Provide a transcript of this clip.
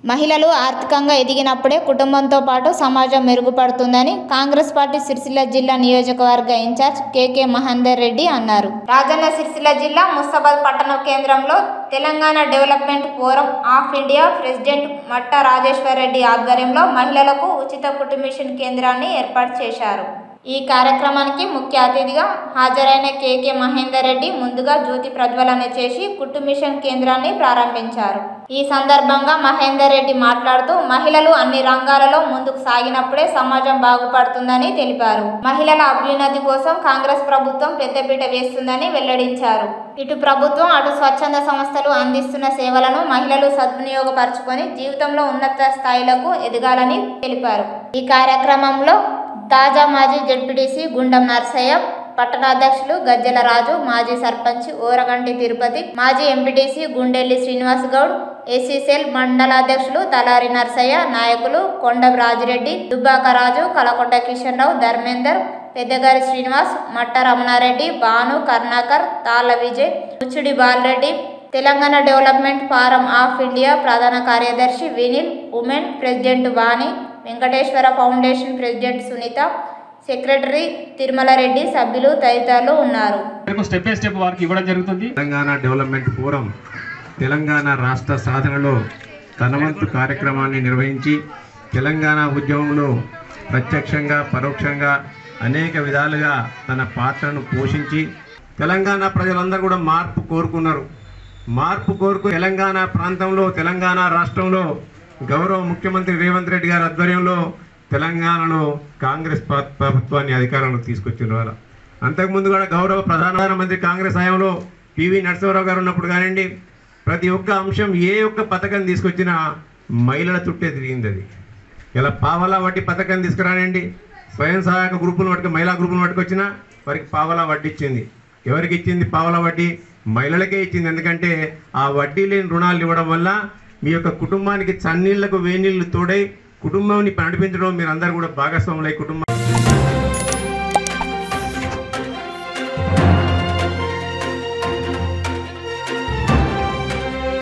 మహిళలు ఆర్థికంగా ఎదిగినప్పుడే కుటుంబంతో పాటు సమాజం మెరుగుపడుతుందని కాంగ్రెస్ పార్టీ సిరిసిల్ల జిల్లా నియోజకవర్గ ఇన్ఛార్జ్ కేకే మహేందర్ రెడ్డి అన్నారు రాజన్న సిరిసిల్ల జిల్లా ముస్తాబాద్ పట్టణ కేంద్రంలో Telangana development forum of India president Matta Rajeshwar Reddy ఆధ్వర్యంలో మహిళలకు ఉచిత కుటుంబిషన్ కేంద్రాన్ని ఏర్పాటు చేశారు ఈ కార్యక్రమానికి ముఖ్య అతిథిగా హాజరైన కేకే మహేందర్ రెడ్డి ముందుగా జ్యోతి ప్రజ్వలన చేసి కుట్టు మిషన్ కేంద్రాన్ని ప్రారంభించారు ఈ సందర్భంగా మహేందర్ రెడ్డి మాట్లాడుతూ మహిళలు అన్ని రంగాలలో ముందుకు సాగినప్పుడే సమాజం బాగుపడుతుందని తెలిపారు మహిళల అభ్యున్నతి కోసం కాంగ్రెస్ ప్రభుత్వం పెద్దపీట వేస్తుందని వెల్లడించారు ఇటు ప్రభుత్వం అటు స్వచ్ఛంద సంస్థలు అందిస్తున్న సేవలను మహిళలు సద్వినియోగపరచుకొని జీవితంలో ఉన్నత స్థాయిలకు ఎదగాలని తెలిపారు ఈ కార్యక్రమంలో తాజా మాజీ జడ్పీటీసీ గుండం నర్సయ్య పట్టణాధ్యక్షులు గజ్జల రాజు మాజీ సర్పంచ్ ఓరగంటి తిరుపతి మాజీ ఎంపీటీసీ గుండెల్లి శ్రీనివాస్ గౌడ్ ఏసీసెల్ మండలాధ్యక్షులు తలారి నర్సయ్య నాయకులు కొండ రాజిరెడ్డి దుబ్బాక రాజు కలకొండ కిషన్ రావు Dharmender Peddagari Srinivas Matta Ramanareddy Bhanu Karnakar Talla Vijay Mucchudi Balareddy Telangana development forum of India ప్రధాన కార్యదర్శి Vinil women president Vani Venkateswara foundation president Sunitha secretary Tirumala Reddy సభ్యులు తదితరులు ఉన్నారు రేపు స్టెప్ బై స్టెప్ వారికి ఇవ్వడం జరుగుతుంది తెలంగాణ డెవలప్మెంట్ ఫోరం తెలంగాణ రాష్ట్ర సాధనలో తన వంతు కార్యక్రమాన్ని నిర్వహించి తెలంగాణ ఉద్యమంలో ప్రత్యక్షంగా పరోక్షంగా అనేక విధాలుగా తన పాత్రను పోషించి తెలంగాణ ప్రజలందరూ కూడా మార్పు కోరుకున్నారు మార్పు కోరుకు తెలంగాణ ప్రాంతంలో తెలంగాణ రాష్ట్రంలో గౌరవ ముఖ్యమంత్రి రేవంత్ రెడ్డి గారి ఆధ్వర్యంలో తెలంగాణలో కాంగ్రెస్ ప్ర- ప్రభుత్వాన్ని అధికారంలోకి తీసుకొచ్చిన వాళ్ళ అంతకుముందు కూడా గౌరవ ప్రధానమంత్రి కాంగ్రెస్ హయాంలో పివి నరసింహారావు గారు ఉన్నప్పుడు కానివ్వండి ప్రతి ఒక్క అంశం ఏ ఒక్క పథకం తీసుకొచ్చినా మహిళల చుట్టే తిరిగింది అది ఇలా పావలా వడ్డీ పథకం తీసుకురానండి స్వయం సహాయక గ్రూపులు పట్టుకు మహిళా గ్రూపులు పట్టుకొచ్చినా వారికి పావలా వడ్డీ ఇచ్చింది ఎవరికి ఇచ్చింది పావలా వడ్డీ మహిళలకే ఇచ్చింది ఎందుకంటే ఆ వడ్డీ లేని రుణాలు ఇవ్వడం వల్ల మీ యొక్క కుటుంబానికి చన్నీళ్లకు వేనీళ్లు తోడై కుటుంబాన్ని నడిపించడం మీరు అందరూ కూడా భాగస్వాములై కుటుంబ